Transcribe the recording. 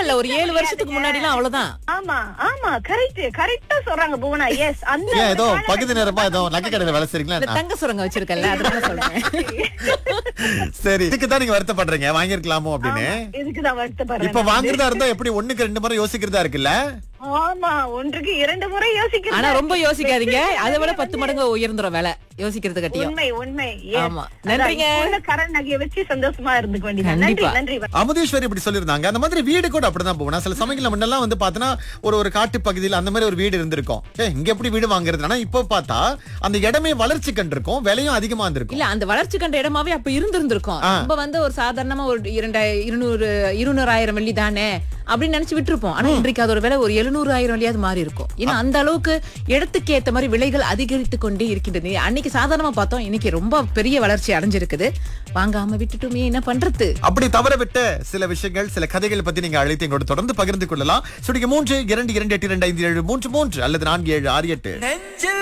இல்ல ஒரு ஏழு வருஷத்துக்கு முன்னாடி எல்லாம் அவ்வளவுதான் ஆமா ஆமா கரெக்ட் கரெக்டா சொல்றாங்க புவனா எஸ் அந்த ஏன் ஏதோ காலகட்டத்துல பகுதி நேரமா ஏதோ நகை கடையில வேலை இந்த செய்றீங்களா தங்க சுரங்க வச்சிருக்கல அதனால சொல்றேன் சரி இதுக்கு தான் நீங்க வருத்தப்படுறீங்க வாங்கிருக்கலாமோ அப்படின்னு இதுக்குதான் வருத்தப்படுறேன் இப்ப வாங்குறதா இருந்தா எப்படி ஒண்ணுக்கு ரெண்டு முறை யோசிக்கிறதா இருக்குல்ல ஆமா ஒன்றுக்கு இரண்டு முறை யோசிக்கிறேன் ஆனா ரொம்ப யோசிக்காதீங்க அதை விட பத்து மடங்கு உயர்ந்துரும் விலை யோசிக்கிறது கட்டியும் உண்மை உண்மை yes. ஆமா. அதான் நன்றிங்க. இப்ப உள்ள கடன் நகையை வச்சு சந்தோஷமா இருந்துக்க வேண்டியது நன்றி கண்டிப்பா. நன்றி அமுதேஸ்வரி இப்படி சொல்லியிருந்தாங்க அந்த மாதிரி வீடு கூட அப்படிதான் போகணும் சில சமயங்கள்ல முன்னெல்லாம் வந்து பார்த்தோன்னா ஒரு ஒரு காட்டு பகுதியில் அந்த மாதிரி ஒரு வீடு இருந்திருக்கும் ஏ இங்க எப்படி வீடு வாங்குறது ஆனா இப்போ பார்த்தா அந்த இடமே வளர்ச்சி கண்டிருக்கும் விலையும் அதிகமா இருந்திருக்கும் இல்ல அந்த வளர்ச்சி கண்ட இடமாவே அப்ப இருந்திருந்திருக்கும் ஆ. நம்ம வந்து ஒரு சாதாரணமா ஒரு இரண்டாயிரம் இருநூறு இருநூறாயிரம் வெள்ளி தானே அப்படின்னு நினைச்சு விட்டுருப்போம் ஆனா இன்றைக்கு அது ஒரு விலை ஒரு எழுநூறு ஆயிரம் வெள்ளியாவது மாறி இருக்கும் ஏன்னா அந்த அளவுக்கு இடத்துக்கு ஏத்த மாதிரி விலைகள் அதிகரித்து கொண்டே இருக்கின்றது அன்னைக்கு சாதாரணமா பார்த்தோம் இன்னைக்கு ரொம்ப பெரிய வளர்ச்சி அடைஞ்சிருக்குது வாங்காம விட்டுட்டுமே என்ன பண்றது அப்படி தவற விட்ட சில விஷயங்கள் சில கதைகள் பத்தி நீங்க அழைத்து எங்களோட தொடர்ந்து பகிர்ந்து கொள்ளலாம் சுடிக்க மூன்று இரண்டு இரண்டு எட்டு இரண்டு ஐந்து ஏழு மூன்று மூன்று அல்லது நான்கு ஏழு ஆறு எட்டு